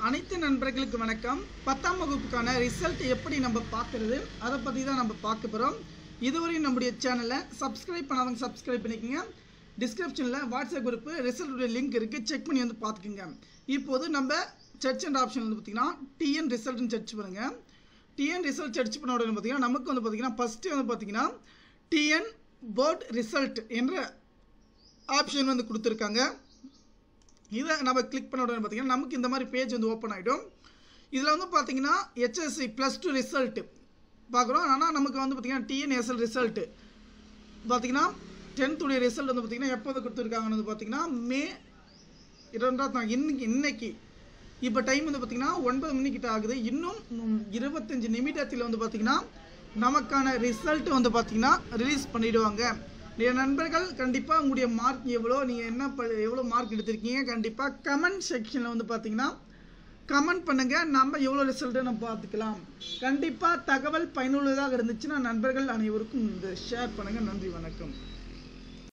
அனைத்து நண்பர்களுக்கு வணக்கம் பத்தாம் வகுப்புக்கான ரிசல்ட் எப்படி நம்ம பார்க்கறது அதை பற்றி தான் நம்ம பார்க்க போகிறோம் இதுவரையும் நம்முடைய சேனலை சப்ஸ்கிரைப் பண்ணாதவங்க சப்ஸ்கிரைப் பண்ணிக்கோங்க டிஸ்கிரிப்ஷனில் வாட்ஸ்அப் குரூப்பு ரிசல்ட்டுடைய லிங்க் இருக்குது செக் பண்ணி வந்து பார்த்துக்குங்க இப்போது நம்ம சர்ச் அண்ட் ஆப்ஷன் வந்து பார்த்திங்கன்னா டிஎன் ரிசல்ட்னு சர்ச் பண்ணுங்கள் டிஎன் ரிசல்ட் சர்ச் பண்ண உடனே பார்த்தீங்கன்னா நமக்கு வந்து பார்த்திங்கன்னா ஃபஸ்ட்டு வந்து பார்த்திங்கன்னா டிஎன் போர்ட் ரிசல்ட் என்ற ஆப்ஷன் வந்து கொடுத்துருக்காங்க இதை நம்ம கிளிக் பண்ண உடனே பார்த்தீங்கன்னா நமக்கு இந்த மாதிரி பேஜ் வந்து ஓப்பன் ஆகிடும் இதில் வந்து பார்த்தீங்கன்னா ஹெச்எஸ்சி ப்ளஸ் டூ ரிசல்ட்டு பார்க்குறோம் ஆனால் நமக்கு வந்து பார்த்தீங்கன்னா டிஎன்எஸ்எல் ரிசல்ட்டு பார்த்தீங்கன்னா டென்த்துடைய ரிசல்ட் வந்து பார்த்தீங்கன்னா எப்போ வந்து கொடுத்துருக்காங்கன்னு வந்து பார்த்தீங்கன்னா மே இரண்டாம் தேதி இன்னைக்கு இன்னைக்கு இப்போ டைம் வந்து பார்த்தீங்கன்னா ஒன்பது மணிக்கிட்ட ஆகுது இன்னும் ம், இருபத்தஞ்சு நிமிடத்தில் வந்து பார்த்தீங்கன்னா நமக்கான ரிசல்ட் வந்து பார்த்தீங்கன்னா ரிலீஸ் பண்ணிடுவாங்க என் நண்பர்கள் கண்டிப்பாக உங்களுடைய மார்க் எவ்வளோ நீங்கள் என்ன ப எவ்வளோ மார்க் எடுத்திருக்கீங்க கண்டிப்பாக கமெண்ட் செக்ஷனில் வந்து பார்த்தீங்கன்னா கமெண்ட் பண்ணுங்கள் நம்ம எவ்வளோ ரிசல்ட்டு நம்ம பார்த்துக்கலாம் கண்டிப்பாக தகவல் பயனுள்ளதாக இருந்துச்சுன்னா நண்பர்கள் அனைவருக்கும் இந்த ஷேர் பண்ணுங்கள் நன்றி வணக்கம்